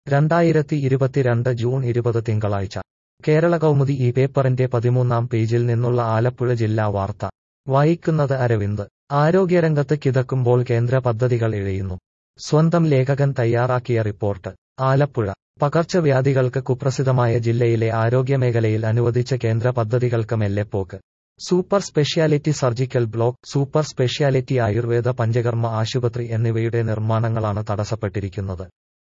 രണ്ടായിരത്തി ഇരുപത്തിരണ്ട് ജൂൺ ഇരുപത് തിങ്കളാഴ്ച കേരള കൗമുദി ഈ പേപ്പറിന്റെ പതിമൂന്നാം പേജിൽ നിന്നുള്ള ആലപ്പുഴ ജില്ലാ വാർത്ത വായിക്കുന്നത് അരവിന്ദ് ആരോഗ്യരംഗത്ത് കിതക്കുമ്പോൾ കേന്ദ്ര പദ്ധതികൾ ഇഴയുന്നു സ്വന്തം ലേഖകൻ തയ്യാറാക്കിയ റിപ്പോർട്ട് ആലപ്പുഴ പകർച്ചവ്യാധികൾക്ക് കുപ്രസിദ്ധമായ ജില്ലയിലെ ആരോഗ്യമേഖലയിൽ അനുവദിച്ച കേന്ദ്ര പദ്ധതികൾക്ക് മെല്ലെപ്പോക്ക് super speciality surgical block super speciality ayurveda panchakarma ആശുപത്രി എന്നിവയുടെ നിർമ്മാണങ്ങളാണ് തടസ്സപ്പെട്ടിരിക്കുന്നത്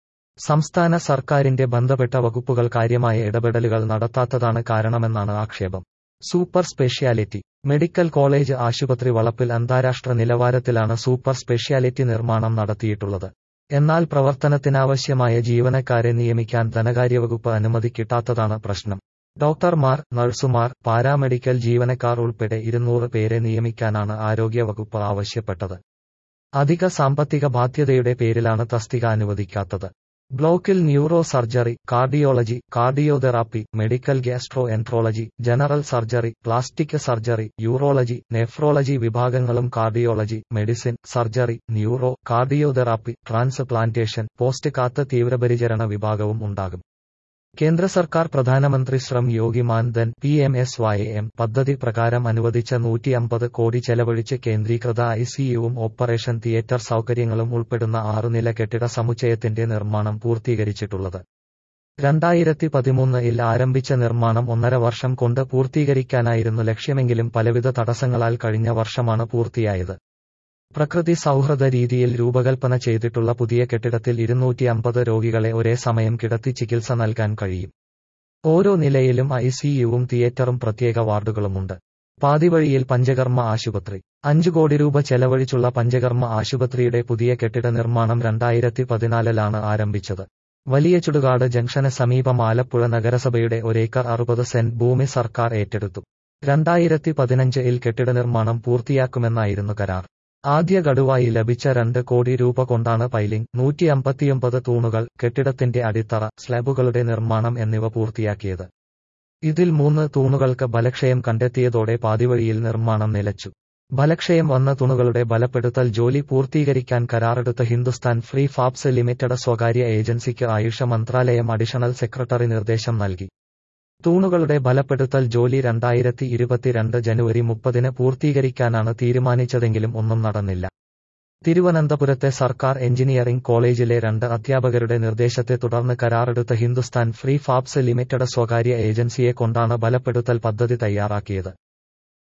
സംസ്ഥാന സർക്കാരിന്റെ ബന്ധപ്പെട്ട വകുപ്പുകൾ കാര്യമായ ഇടപെടലുകൾ നടത്താത്തതാണ് കാരണമെന്നാണ് ആക്ഷേപം സൂപ്പർ സ്പെഷ്യാലിറ്റി മെഡിക്കൽ കോളേജ് ആശുപത്രി വളപ്പിൽ അന്താരാഷ്ട്ര നിലവാരത്തിലാണ് സൂപ്പർ സ്പെഷ്യാലിറ്റി നിർമ്മാണം നടത്തിയിട്ടുള്ളത് എന്നാൽ പ്രവർത്തനത്തിനാവശ്യമായ ജീവനക്കാരെ നിയമിക്കാൻ ധനകാര്യവകുപ്പ് അനുമതി കിട്ടാത്തതാണ് പ്രശ്നം ഡോക്ടർമാർ നഴ്സുമാർ പാരാമെഡിക്കൽ ജീവനക്കാർ ഉൾപ്പെടെ ഇരുന്നൂറ് പേരെ നിയമിക്കാനാണ് ആരോഗ്യവകുപ്പ് ആവശ്യപ്പെട്ടത് അധിക സാമ്പത്തിക ബാധ്യതയുടെ പേരിലാണ് തസ്തിക അനുവദിക്കാത്തത് ബ്ലോക്കിൽ neuro surgery cardiology cardiotherapy medical gastroenterology general surgery plastic surgery urology nephrology വിഭാഗങ്ങളും cardiology medicine surgery neuro cardiotherapy transplantation post cath തീവ്രപരിചരണ വിഭാഗവും ഉണ്ടാകും കേന്ദ്ര സർക്കാർ Pradhan Mantri Shram Yogi Maandhan P M S Y M പദ്ധതി പ്രകാരം അനുവദിച്ച നൂറ്റി അമ്പത് കോടി ചെലവഴിച്ച് കേന്ദ്രീകൃത ഐസിയുവും ഓപ്പറേഷൻ തിയേറ്റർ സൗകര്യങ്ങളും ഉൾപ്പെടുന്ന ആറുനില കെട്ടിട സമുച്ചയത്തിന്റെ നിർമ്മാണം പൂർത്തീകരിച്ചിട്ടുള്ളത് രണ്ടായിരത്തി പതിമൂന്നിൽ ആരംഭിച്ച നിർമ്മാണം ഒന്നര വർഷം കൊണ്ട് പൂർത്തീകരിക്കാനായിരുന്നു ലക്ഷ്യമെങ്കിലും പലവിധ തടസ്സങ്ങളാൽ കഴിഞ്ഞ വർഷമാണ് പൂർത്തിയായത് പ്രകൃതി സൗഹൃദ രീതിയിൽ രൂപകൽപ്പന ചെയ്തിട്ടുള്ള പുതിയ കെട്ടിടത്തിൽ ഇരുന്നൂറ്റി അമ്പത് രോഗികളെ ഒരേ സമയം കിടത്തി ചികിത്സ നൽകാൻ കഴിയും ഓരോ നിലയിലും ഐസിയുവും തിയേറ്ററും പ്രത്യേക വാർഡുകളുമുണ്ട് പാതിവഴിയിൽ പഞ്ചകർമ്മ ആശുപത്രി അഞ്ചു കോടി രൂപ ചെലവഴിച്ചുള്ള പഞ്ചകർമ്മ ആശുപത്രിയുടെ പുതിയ കെട്ടിട നിർമ്മാണം രണ്ടായിരത്തി പതിനാലിലാണ് ആരംഭിച്ചത് വലിയ ചുടുകാട് ജംഗ്ഷന് സമീപം ആലപ്പുഴ നഗരസഭയുടെ ഒരേക്കർ അറുപത് സെന്റ് ഭൂമി സർക്കാർ ഏറ്റെടുത്തു രണ്ടായിരത്തി പതിനഞ്ചിൽ കെട്ടിട നിർമ്മാണം പൂർത്തിയാക്കുമെന്നായിരുന്നു കരാർ ആദ്യ ഗഡുവായി ലഭിച്ച രണ്ട് കോടി രൂപ കൊണ്ടാണ് പൈലിംഗ് നൂറ്റി അമ്പത്തിയൊമ്പത് തൂണുകൾ കെട്ടിടത്തിന്റെ അടിത്തറ സ്ലാബുകളുടെ നിർമ്മാണം എന്നിവ പൂർത്തിയാക്കിയത് ഇതിൽ മൂന്ന് തൂണുകൾക്ക് ബലക്ഷയം കണ്ടെത്തിയതോടെ പാതിവഴിയിൽ നിർമ്മാണം നിലച്ചു ബലക്ഷയം വന്ന തൂണുകളുടെ ബലപ്പെടുത്തൽ ജോലി പൂർത്തീകരിക്കാൻ കരാറെടുത്ത ഹിന്ദുസ്ഥാൻ ഫ്രീ ഫാബ്സ് ലിമിറ്റഡ് സ്വകാര്യ ഏജൻസിക്ക് ആയുഷ മന്ത്രാലയം അഡീഷണൽ സെക്രട്ടറി നിർദ്ദേശം നൽകി തൂണുകളുടെ ബലപ്പെടുത്തൽ ജോലി രണ്ടായിരത്തി ഇരുപത്തിരണ്ട് ജനുവരി മുപ്പതിന് പൂർത്തീകരിക്കാനാണ് തീരുമാനിച്ചതെങ്കിലും ഒന്നും നടന്നില്ല തിരുവനന്തപുരത്തെ സർക്കാർ എഞ്ചിനീയറിംഗ് കോളേജിലെ രണ്ട് അധ്യാപകരുടെ നിർദ്ദേശത്തെ തുടർന്ന് കരാറെടുത്ത ഹിന്ദുസ്ഥാൻ ഫ്രീ ഫാബ്സ് ലിമിറ്റഡ് സ്വകാര്യ ഏജൻസിയെ കൊണ്ടാണ് ബലപ്പെടുത്തൽ പദ്ധതി തയ്യാറാക്കിയത്